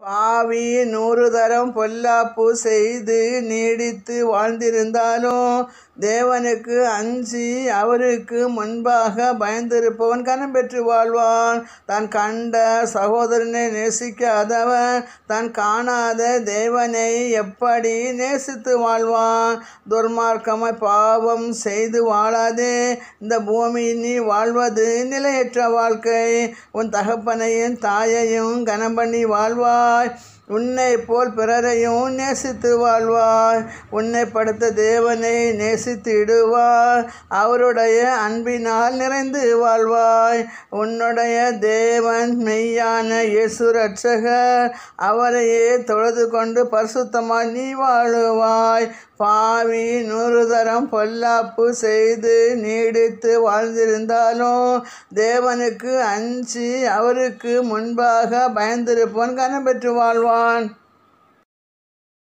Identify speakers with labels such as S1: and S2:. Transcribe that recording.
S1: பாவி நூறு தரம் பொல்லாப்பு செய்து நீடித்து வாழ்ந்திருந்தாலும் தேவனுக்கு அஞ்சி அவருக்கு முன்பாக பயந்திருப்பவன் கனம் பெற்று வாழ்வான் தான் கண்ட சகோதரனை நேசிக்காதவன் தான் காணாத தேவனை எப்படி நேசித்து வாழ்வான் துர்மார்க்கமாய் பாவம் செய்து வாழாதே இந்த பூமியில் நீ வாழ்வது நிலையற்ற வாழ்க்கை உன் தகப்பனையும் தாயையும் கனம் பண்ணி வாழ்வாய் உன்னை போல் பிறரையும் நேசித்து வாழ்வாய் உன்னை படுத்த தேவனை நேசித்திடுவாய் அவருடைய அன்பினால் நிறைந்து வாழ்வாய் உன்னுடைய தேவன் மெய்யான இயேசு ரட்சகர் அவரையே தொழுது கொண்டு பரிசுத்தமாய் நீ வாழுவாய் பாவி நூறு தரம் பொல்லாப்பு செய்து நீடித்து வாழ்ந்திருந்தாலும் தேவனுக்கு அஞ்சி அவருக்கு முன்பாக பயந்திருப்பவன் கனம் பெற்று வாழ்வான்